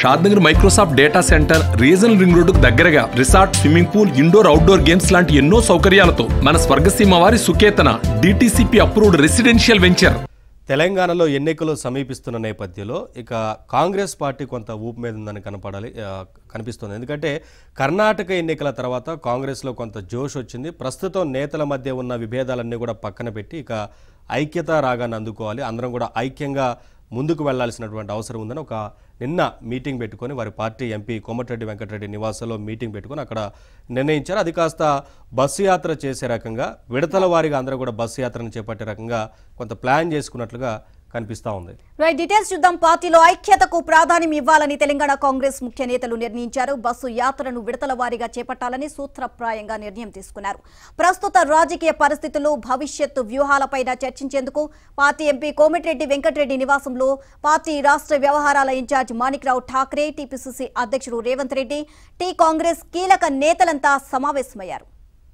Shadnagar Microsoft data centre regional ring రోడ్డుకు దగ్గరగా resort swimming pool indoor outdoor games లాంటి ఎన్నో సౌకర్యాలతో మన స్వర్గసీమ వారి Suketana DTCP approved residential venture తెలంగాణలో ఎన్నికలు సమీపిస్తున్న నేపథ్యంలో ఇక కాంగ్రెస్ పార్టీ కొంత ఊపు మీద ఉందని కనపడాలి ఆ, కనిపిస్తుంది ఎందుకంటే కర్ణాటక ఎన్నికల తర్వాత కాంగ్రెస్లో కొంత జోష్ వచ్చింది ప్రస్తుతం నేతల మధ్య ఉన్న విభేదాలన్నీ కూడా పక్కన పెట్టి ఇక ఐక్యత రాగాన్ని అందుకోవాలి అందరం కూడా ఐక్యంగా ముందుకు వెళ్లాల్సినటువంటి అవసరం ఉందని ఒక నిన్న మీటింగ్ పెట్టుకొని వారి పార్టీ ఎంపీ కోమటిరెడ్డి వెంకటరెడ్డి నివాసంలో మీటింగ్ పెట్టుకొని అక్కడ నిర్ణయించారు అది కాస్త బస్సు యాత్ర చేసే రకంగా విడతల వారీగా అందరూ కూడా బస్సు యాత్రను చేపట్టే రకంగా కొంత ప్లాన్ చేసుకున్నట్లుగా కనిపిస్తూ ఉంది రైట్ డీటెయిల్స్ చూద్దాం పార్టీలో ఐక్యతకు ప్రాధాన్యం ఇవ్వాలని తెలంగాణ కాంగ్రెస్ ముఖ్య నేతలు నిర్ణయించారు బస్సు యాత్రను విడతల వారీగా చేపట్టాలని సూత్రప్రాయంగా నిర్ణయం తీసుకున్నారు ప్రస్తుత రాజకీయ పరిస్థితులు భవిష్యత్తు వ్యూహాలపైన చర్చించేందుకు పార్టీ ఎంపీ కోమటిరెడ్డి వెంకటరెడ్డి నివాసంలో పార్టీ రాష్ట్ర వ్యవహారాల ఇన్ఛార్జ్ మాణిక్రావు ఠాక్రే టీపీసీసీ అధ్యక్షుడు రేవంత్ రెడ్డి టీ కాంగ్రెస్ కీలక నేతలంతా సమావేశమయ్యారు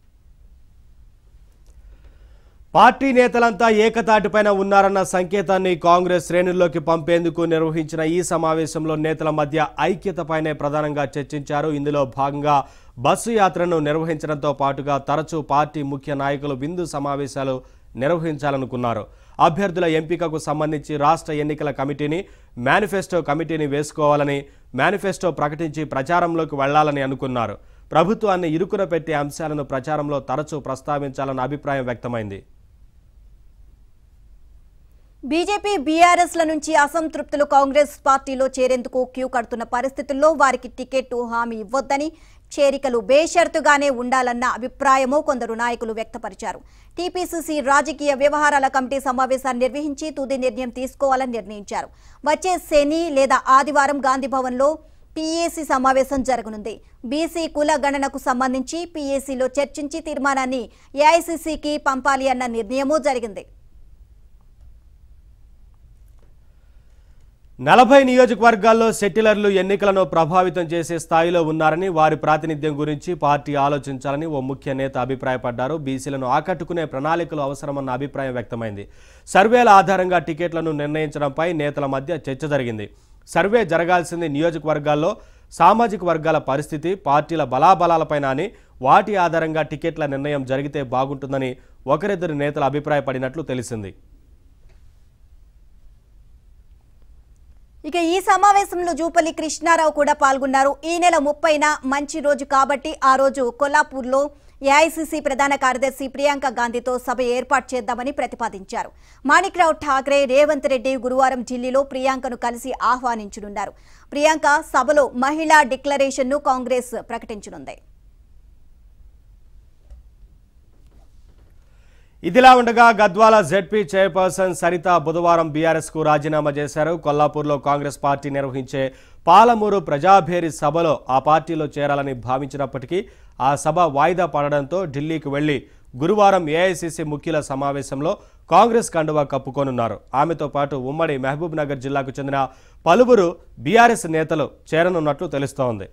పార్టీ నేతలంతా ఏకతాటిపైన ఉన్నారన్న సంకేతాన్ని కాంగ్రెస్ శ్రేణుల్లోకి పంపేందుకు నిర్వహించిన ఈ సమావేశంలో నేతల మధ్య ఐక్యతపైనే ప్రధానంగా చర్చించారు ఇందులో భాగంగా బస్సు యాత్రను నిర్వహించడంతో పాటుగా తరచూ పార్టీ ముఖ్య నాయకులు విందు సమావేశాలు నిర్వహించాలనుకున్నారు అభ్యర్థుల ఎంపికకు సంబంధించి రాష్ట్ర ఎన్నికల కమిటీని మేనిఫెస్టో కమిటీని వేసుకోవాలని మేనిఫెస్టో ప్రకటించి ప్రచారంలోకి వెళ్లాలని అనుకున్నారు ప్రభుత్వాన్ని ఇరుకున పెట్టే అంశాలను ప్రచారంలో తరచూ ప్రస్తావించాలన్న అభిప్రాయం వ్యక్తమైంది బీజేపీ బీఆర్ఎస్ ల నుంచి అసంతృప్తులు కాంగ్రెస్ పార్టీలో చేరేందుకు క్యూ కడుతున్న పరిస్థితుల్లో వారికి టికెట్ హామీ ఇవ్వొద్దని చేరికలు బేషరతుగానే ఉండాలన్న అభిప్రాయమూ కొందరు నాయకులు వ్యక్తపరిచారు టీపీసీసీ రాజకీయ వ్యవహారాల కమిటీ సమావేశాన్ని నిర్వహించి తుది నిర్ణయం తీసుకోవాలని నిర్ణయించారు వచ్చే శని లేదా ఆదివారం గాంధీభవన్లో పీఏసీ సమావేశం జరగనుంది బీసీ కుల గణనకు సంబంధించి పీఏసీలో చర్చించి తీర్మానాన్ని ఏఐసీసీకి పంపాలి అన్న నిర్ణయమూ జరిగింది నలభై నియోజకవర్గాల్లో సెటిలర్లు ఎన్నికలను ప్రభావితం చేసే స్థాయిలో ఉన్నారని వారి ప్రాతినిధ్యం గురించి పార్టీ ఆలోచించాలని ఓ ముఖ్య నేత అభిప్రాయపడ్డారు బీసీలను ఆకట్టుకునే ప్రణాళికలు అవసరమన్న అభిప్రాయం వ్యక్తమైంది సర్వేల ఆధారంగా టికెట్లను నిర్ణయించడంపై నేతల మధ్య చర్చ జరిగింది సర్వే జరగాల్సింది నియోజకవర్గాల్లో సామాజిక వర్గాల పరిస్థితి పార్టీల బలాబలాలపైన అని వాటి ఆధారంగా టికెట్ల నిర్ణయం జరిగితే బాగుంటుందని ఒకరిద్దరు నేతలు అభిప్రాయపడినట్లు తెలిసింది ఇక ఈ సమావేశంలో జూపల్లి కృష్ణారావు కూడా పాల్గొన్నారు ఈ నెల ముప్పైన మంచి రోజు కాబట్టి ఆ రోజు కొల్లాపూర్లో ఏఐసీసీ ప్రధాన కార్యదర్శి ప్రియాంక గాంధీతో సభ ఏర్పాటు చేద్దామని ప్రతిపాదించారు మాణిక్రావు ఠాక్రే రేవంత్ రెడ్డి గురువారం ఢిల్లీలో ప్రియాంకను కలిసి ఆహ్వానించనున్నారు ప్రియాంక సభలో మహిళా డిక్లరేషన్ను కాంగ్రెస్ ప్రకటించనుంది ఇదిలా ఉండగా గద్వాల జెడ్పీ చైర్పర్సన్ సరిత బుధవారం బీఆర్ఎస్ కు రాజీనామా చేశారు కొల్లాపూర్లో కాంగ్రెస్ పార్టీ నిర్వహించే పాలమూరు ప్రజాభేరి సభలో ఆ పార్టీలో చేరాలని భావించినప్పటికీ ఆ సభ వాయిదా పడడంతో ఢిల్లీకి వెళ్లి గురువారం ఏఐసీసీ ముఖ్యుల సమావేశంలో కాంగ్రెస్ కండువా కప్పుకోనున్నారు ఆమెతో పాటు ఉమ్మడి మహబూబ్ నగర్ జిల్లాకు చెందిన పలువురు బీఆర్ఎస్ నేతలు చేరనున్నట్లు తెలుస్తోంది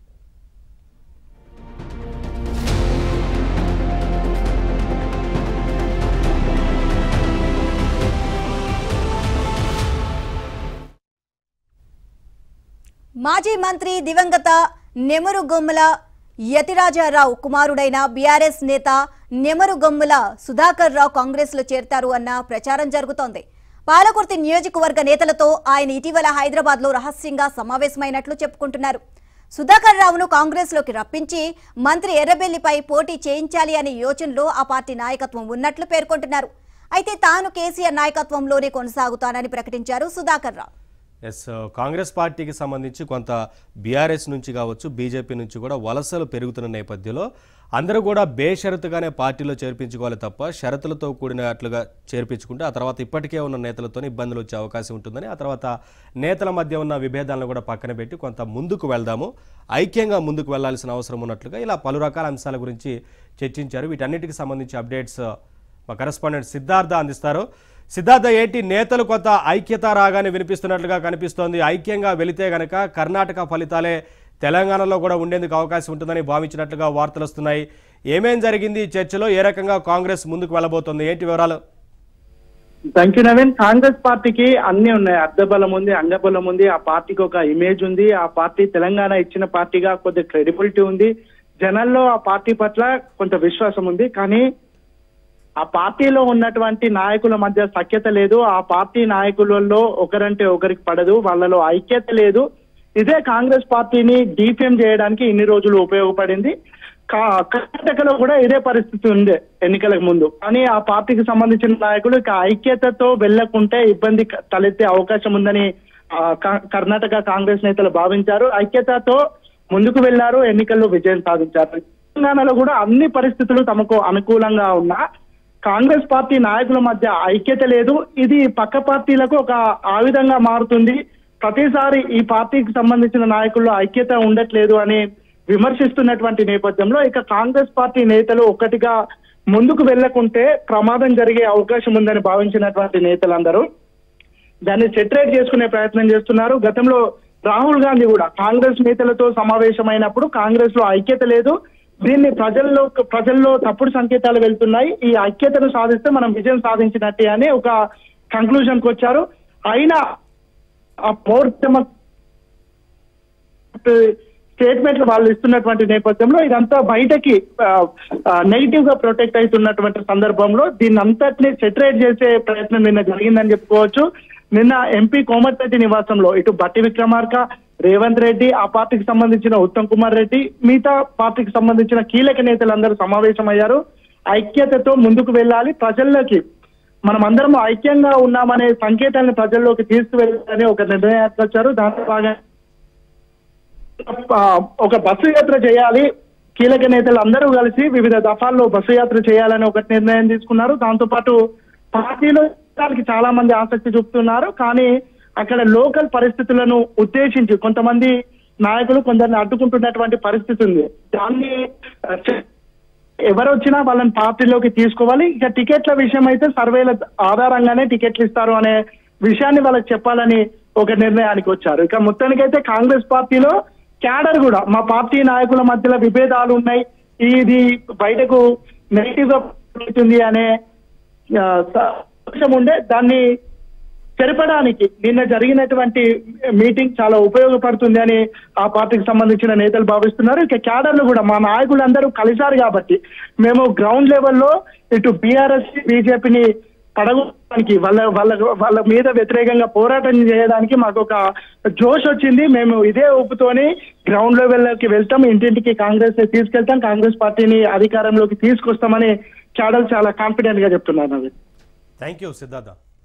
మాజీ మంత్రి దివంగత నెమరు గొమ్మల యతిరాజారావు కుమారుడైన బీఆర్ఎస్ నేత నెమరు గొమ్మల సుధాకర్ రావు కాంగ్రెస్ లో చేరతారు అన్న ప్రచారం జరుగుతోంది పాలకుర్తి నియోజకవర్గ నేతలతో ఆయన ఇటీవల హైదరాబాద్ లో రహస్యంగా సమావేశమైనట్లు చెప్పుకుంటున్నారు సుధాకర్ రావును కాంగ్రెస్ లోకి రప్పించి మంత్రి ఎర్రబెల్లిపై పోటీ చేయించాలి అనే యోచనలో ఆ పార్టీ నాయకత్వం ఉన్నట్లు పేర్కొంటున్నారు అయితే తాను కేసీఆర్ నాయకత్వంలోనే కొనసాగుతానని ప్రకటించారు సుధాకర్ రావు ఎస్ కాంగ్రెస్ పార్టీకి సంబంధించి కొంత బీఆర్ఎస్ నుంచి కావచ్చు బీజేపీ నుంచి కూడా వలసలు పెరుగుతున్న నేపథ్యంలో అందరూ కూడా బేషరతుగానే పార్టీలో చేర్పించుకోవాలి తప్ప షరతులతో కూడినట్లుగా చేర్పించుకుంటే ఆ తర్వాత ఇప్పటికే ఉన్న నేతలతో ఇబ్బందులు వచ్చే అవకాశం ఉంటుందని ఆ తర్వాత నేతల మధ్య ఉన్న విభేదాలను కూడా పక్కన పెట్టి కొంత ముందుకు వెళ్దాము ఐక్యంగా ముందుకు వెళ్లాల్సిన అవసరం ఉన్నట్లుగా ఇలా పలు రకాల అంశాల గురించి చర్చించారు వీటన్నిటికి సంబంధించి అప్డేట్స్ మా కరెస్పాండెంట్ సిద్ధార్థ అందిస్తారు సిద్ధార్థ ఏంటి నేతలు కొంత ఐక్యత రాగానే వినిపిస్తున్నట్లుగా కనిపిస్తోంది ఐక్యంగా వెళితే గనక కర్ణాటక ఫలితాలే తెలంగాణలో కూడా ఉండేందుకు అవకాశం ఉంటుందని భావించినట్లుగా వార్తలు వస్తున్నాయి ఏమేం జరిగింది ఈ చర్చలో ఏ రకంగా కాంగ్రెస్ ముందుకు వెళ్ళబోతోంది ఏంటి వివరాలు థ్యాంక్ యూ నవీన్ కాంగ్రెస్ పార్టీకి అన్ని ఉన్నాయి అర్ధబలం ఉంది అంగబలం ఉంది ఆ పార్టీకి ఒక ఇమేజ్ ఉంది ఆ పార్టీ తెలంగాణ ఇచ్చిన పార్టీగా కొద్ది క్రెడిబిలిటీ ఉంది జనాల్లో ఆ పార్టీ పట్ల కొంత విశ్వాసం ఉంది కానీ ఆ పార్టీలో ఉన్నటువంటి నాయకుల మధ్య సఖ్యత లేదు ఆ పార్టీ నాయకులలో ఒకరంటే ఒకరికి పడదు వాళ్ళలో ఐక్యత లేదు ఇదే కాంగ్రెస్ పార్టీని డిఫేమ్ చేయడానికి ఇన్ని రోజులు ఉపయోగపడింది కా- కర్ణాటకలో కూడా ఇదే పరిస్థితి ఉంది ఎన్నికలకు ముందు కానీ ఆ పార్టీకి సంబంధించిన నాయకులు ఇక ఐక్యతతో వెళ్లకుంటే ఇబ్బంది క- తలెత్తే అవకాశం ఉందని ఆ, క- కర్ణాటక కాంగ్రెస్ నేతలు భావించారు ఐక్యతతో ముందుకు వెళ్లారు ఎన్నికల్లో విజయం సాధించారు తెలంగాణలో కూడా అన్ని పరిస్థితులు తమకు అనుకూలంగా ఉన్నా కాంగ్రెస్ పార్టీ నాయకుల మధ్య ఐక్యత లేదు ఇది పక్క పార్టీలకు ఒక ఆయుధంగా మారుతుంది ప్రతిసారి ఈ పార్టీకి సంబంధించిన నాయకుల్లో ఐక్యత ఉండట్లేదు అని విమర్శిస్తున్నటువంటి నేపథ్యంలో ఇక కాంగ్రెస్ పార్టీ నేతలు ఒక్కటిగా ముందుకు వెళ్లకుంటే ప్రమాదం జరిగే అవకాశం ఉందని భావించినటువంటి నేతలందరూ దాన్ని సెటరేట్ చేసుకునే ప్రయత్నం చేస్తున్నారు గతంలో రాహుల్ గాంధీ కూడా కాంగ్రెస్ నేతలతో సమావేశమైనప్పుడు కాంగ్రెస్ లో ఐక్యత లేదు దీన్ని ప్రజల్లో ప్రజల్లో తప్పుడు సంకేతాలు వెళ్తున్నాయి ఈ ఐక్యతను సాధిస్తే మనం విజయం సాధించినట్టే అని ఒక కంక్లూజన్ కు వచ్చారు అయినా ఆ పౌర్తమ స్టేట్మెంట్లు వాళ్ళు ఇస్తున్నటువంటి నేపథ్యంలో ఇదంతా బయటకి నెగిటివ్ గా ప్రొటెక్ట్ అవుతున్నటువంటి సందర్భంలో దీన్ని అంతటిని సెటరేట్ చేసే ప్రయత్నం నిన్న జరిగిందని చెప్పుకోవచ్చు నిన్న ఎంపీ కోమటిరెడ్డి నివాసంలో ఇటు బట్టి విక్రమార్క రేవంత్ రెడ్డి ఆ పార్టీకి సంబంధించిన ఉత్తమ్ కుమార్ రెడ్డి మిగతా పార్టీకి సంబంధించిన కీలక నేతలందరూ సమావేశమయ్యారు ఐక్యతతో ముందుకు వెళ్ళాలి ప్రజల్లోకి మనం అందరం ఐక్యంగా ఉన్నామనే సంకేతాలను ప్రజల్లోకి తీసుకువెళ్ళాలని ఒక నిర్ణయానికి వచ్చారు దాంట్లో భాగంగా ఆ, ఒక బస్సు యాత్ర చేయాలి కీలక నేతలు అందరూ కలిసి వివిధ దఫాల్లో బస్సు యాత్ర చేయాలని ఒక నిర్ణయం తీసుకున్నారు దాంతో పాటు పార్టీలో దానికి చాలా మంది ఆసక్తి చూపుతున్నారు కానీ అక్కడ లోకల్ పరిస్థితులను ఉద్దేశించి కొంతమంది నాయకులు కొందరిని అడ్డుకుంటున్నటువంటి పరిస్థితి ఉంది దాన్ని ఆ, చే- ఎవరు వచ్చినా వాళ్ళని పార్టీలోకి తీసుకోవాలి ఇక టికెట్ల విషయం అయితే సర్వేల ఆధారంగానే టికెట్లు ఇస్తారు అనే విషయాన్ని వాళ్ళకి చెప్పాలని ఒక నిర్ణయానికి వచ్చారు ఇక మొత్తానికైతే కాంగ్రెస్ పార్టీలో క్యాడర్ కూడా మా పార్టీ నాయకుల మధ్యలో విభేదాలు ఉన్నాయి ఇది బయటకు నెగిటివ్ గా అవుతుంది అనే ఆ, స- అంశం ఉండే దాన్ని చెరపడానికి నిన్న జరిగినటువంటి మీటింగ్ చాలా ఉపయోగపడుతుంది అని ఆ పార్టీకి సంబంధించిన నేతలు భావిస్తున్నారు ఇక క్యాడర్లు కూడా మా నాయకులందరూ కలిశారు కాబట్టి మేము గ్రౌండ్ లెవెల్లో ఇటు బీఆర్ఎస్ బీజేపీని పడగొట్టడానికి వాళ్ళ వాళ్ళ వాళ్ళ మీద వ్యతిరేకంగా పోరాటం చేయడానికి మాకు ఒక జోష్ వచ్చింది మేము ఇదే ఊపుతోని గ్రౌండ్ లెవెల్లోకి వెళ్తాం ఇంటింటికి కాంగ్రెస్ ని తీసుకెళ్తాం కాంగ్రెస్ పార్టీని అధికారంలోకి తీసుకొస్తామని క్యాడర్ చాలా కాన్ఫిడెంట్ గా చెప్తున్నారు నవీన్ థ్యాంక్ యూ సిద్ధార్థ